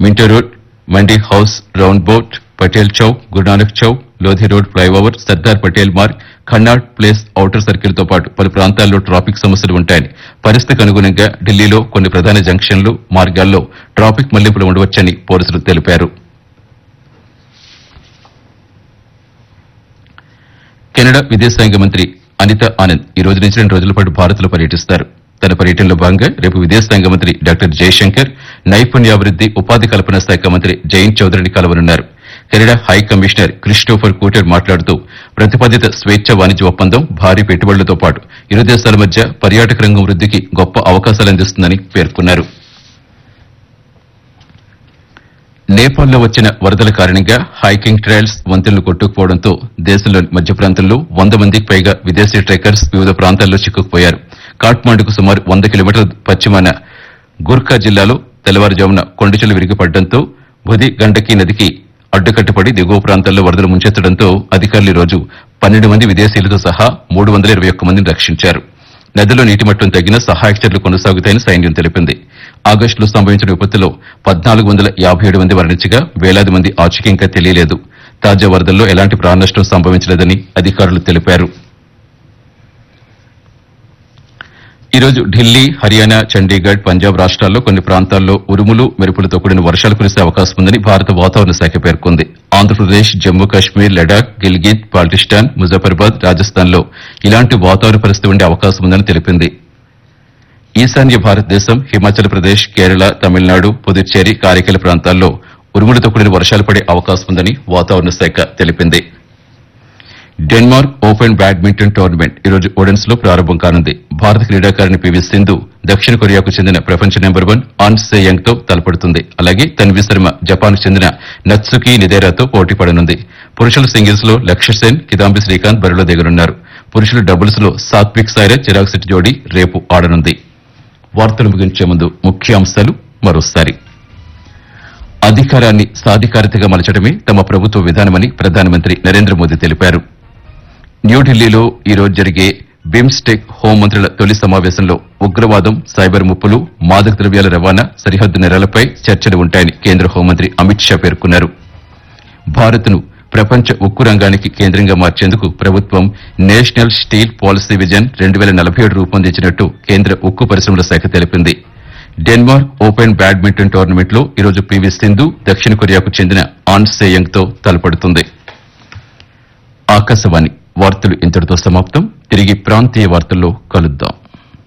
Minto road Mandi house roundabout Patel Chowk Guru Nanak Chowk Lodhi road flyover Sardar Patel Marg Connaught place outer circle తో పాటు పలు ప్రాంతాల్లో ట్రాఫిక్ సమస్యలు ఉంటాయని పరిస్థితికి అనుగుణంగా ఢిల్లీలో కొన్ని ప్రధాన జంక్షన్లు మార్గాల్లో ట్రాఫిక్ మళ్లింపులు ఉండవచ్చని పోలీసులు తెలిపారు కెనడా విదేశాంగ మంత్రి అనిత ఆనంద్ ఈ రోజు నుంచి రెండు రోజుల పాటు భారత్లో పర్యటిస్తారు తన పర్యటనలో భాగంగా రేపు విదేశాంగ మంత్రి డాక్టర్ జయశంకర్ నైపుణ్యాభివృద్ది ఉపాధి కల్పన శాఖ మంత్రి జయంత్ చౌదరిని కలవనున్నారు Canada high commissioner Christopher Cooter మాట్లాడుతూ ప్రతిపాదిత స్వేచ్ఛ వాణిజ్య ఒప్పందం భారీ పెట్టుబడులతో పాటు ఇరు దేశాల మధ్య పర్యాటక రంగం వృద్దికి గొప్ప అవకాశాలు అందిస్తుందని పేర్కొన్నారు నేపాల్లో వచ్చిన వరదల కారణంగా హైకింగ్ ట్రయల్స్ వంతెనలు కొట్టుకుపోవడంతో దేశంలోని మధ్య ప్రాంతంలో వంద మందికి పైగా విదేశీ ట్రెక్కర్స్ వివిధ ప్రాంతాల్లో చిక్కుకుపోయారు కాఠ్మాండుకు సుమారు వంద కిలోమీటర్ల పశ్చిమాన గుర్ఖా జిల్లాలో తెల్లవారుజామున కొండచెలు విరిగిపడడంతో బుధి గండకీ నదికి అడ్డుకట్టుపడి దిగువ ప్రాంతాల్లో వరదలు ముంచెత్తడంతో అధికారులు ఈ రోజు పన్నెండు మంది విదేశీయులతో సహా మూడు వందల ఇరవై ఒక్క మందిని రక్షించారు నదిలో నీటి మట్టం తగ్గిన సహాయక చర్యలు కొనసాగుతాయని సైన్యం తెలిపింది ఆగస్టులో సంభవించిన విపత్తులో పద్నాలుగు వందల యాభై ఏడు మంది మరణించగా వేలాది మంది ఆచూకీ ఇంకా తెలియలేదు తాజా వరదల్లో ఎలాంటి ప్రాణ నష్టం సంభవించలేదని అధికారులు తెలిపారు ఈ రోజు ఢిల్లీ హర్యానా చండీగఢ్ పంజాబ్ రాష్ట్రాల్లో కొన్ని ప్రాంతాల్లో ఉరుములు మెరుపులతో కూడిన వర్షాలు కురిసే అవకాశం ఉందని భారత వాతావరణ శాఖ పేర్కొంది ఆంధ్రప్రదేశ్ జమ్మూ కాశ్మీర్ లడాక్ గిల్గిత్ బాల్టిస్టాన్ ముజఫర్బాద్ రాజస్థాన్లో ఇలాంటి వాతావరణ పరిస్థితి ఉండే అవకాశం ఉందని తెలిపింది ఈశాన్య భారతదేశం హిమాచల్ ప్రదేశ్ కేరళ తమిళనాడు పుదుచ్చేరి కారైకల ప్రాంతాల్లో ఉరుములతో కూడిన వర్షాలు పడే అవకాశం ఉందని వాతావరణ శాఖ తెలిపింది డెన్మార్క్ ఓపెన్ బ్యాడ్మింటన్ టోర్నమెంట్ ఈ రోజు ఓడెన్స్ లో ప్రారంభం కానుంది భారత క్రీడాకారిణి పివి సింధు దక్షిణ కొరియాకు చెందిన ప్రపంచ number one An Se Young తో తలపడుతుంది అలాగే తన్వి శర్మ జపాన్ చెందిన నత్సుకి నిదేరాతో పోటీ పడనుంది పురుషుల సింగిల్స్ లో లక్ష్య సేన్ కిదాంబి శ్రీకాంత్ బరిలో దిగనున్నారు పురుషుల డబుల్స్ లో సాత్విక్ సాయిరాజ్ చిరాగ్ శెట్టి జోడీ రేపు ఆడనుంది వార్తలు ముగించే ముందు ముఖ్యాంశాలు మరోసారి అధికారాన్ని సాధికారితగా మలచడమే తమ ప్రభుత్వ విధానమని ప్రధానమంత్రి నరేంద్ర మోదీ తెలిపారు న్యూఢిల్లీలో ఈ రోజు జరిగే బిమ్స్టెక్ హోంమంత్రుల తొలి సమావేశంలో ఉగ్రవాదం సైబర్ ముప్పులు మాదక ద్రవ్యాల రవాణా సరిహద్దు నేరాలపై చర్చలు ఉంటాయని కేంద్ర హోంమంత్రి అమిత్ షా పేర్కొన్నారు భారత్ను ప్రపంచ ఉక్కు రంగానికి కేంద్రంగా మార్చేందుకు ప్రభుత్వం నేషనల్ స్టీల్ పాలసీ విజన్ రెండు వేల నలభై ఏడు రూపొందించినట్టు కేంద్ర ఉక్కు పరిశ్రమల శాఖ తెలిపింది డెన్మార్క్ ఓపెన్ బ్యాడ్మింటన్ టోర్నమెంట్లో ఈరోజు పివి సింధు దక్షిణ కొరియాకు చెందిన ఆన్ సేయంగ్ తో తలపడుతుంది ఆకాశవాణి వార్తలు ఇంతటితో సమాప్తం తిరిగి ప్రాంతీయ వార్తల్లో కలుద్దాం